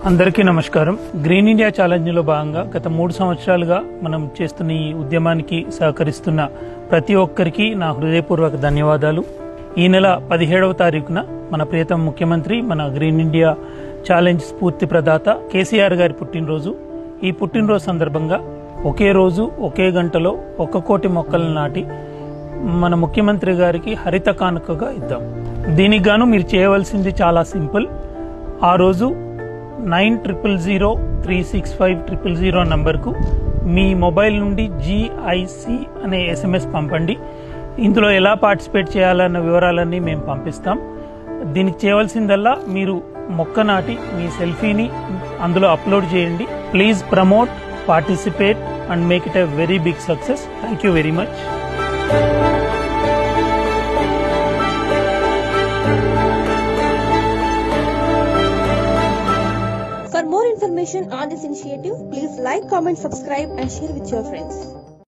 అందరికీ నమస్కారం green India challenge లో భాగంగా గత మూడు సంవత్సరాలుగా మనం చేస్తున్న ఈ ఉద్యమానికి సహకరిస్తున్న ప్రతి ఒక్కరికి నా హృదయపూర్వక ధన్యవాదాలు ఈ నెల పదిహేడవ తారీఖున మన ప్రియతమ ముఖ్యమంత్రి మన గ్రీన్ ఇండియా ఛాలెంజ్ స్ఫూర్తి ప్రదాత కేసీఆర్ గారి పుట్టినరోజు ఈ పుట్టినరోజు సందర్భంగా ఒకే రోజు ఒకే గంటలో ఒక కోటి మొక్కలను నాటి మన ముఖ్యమంత్రి గారికి హరిత కానుకగా ఇద్దాం దీనికి గాను మీరు చేయవలసింది చాలా సింపుల్ ఆ రోజు nine triple zero three six five triple zero నంబర్కు మీ మొబైల్ నుండి జిఐసి అనే ఎస్ఎంఎస్ పంపండి ఇందులో ఎలా పార్టిసిపేట్ చేయాలన్న వివరాలన్నీ మేము పంపిస్తాం దీనికి చేయవలసిందల్లా మీరు మొక్క నాటి మీ సెల్ఫీని అందులో అప్లోడ్ చేయండి please promote participate and make it a very big success thank you very much For more information on this initiative, please like, comment, subscribe, and share with your friends.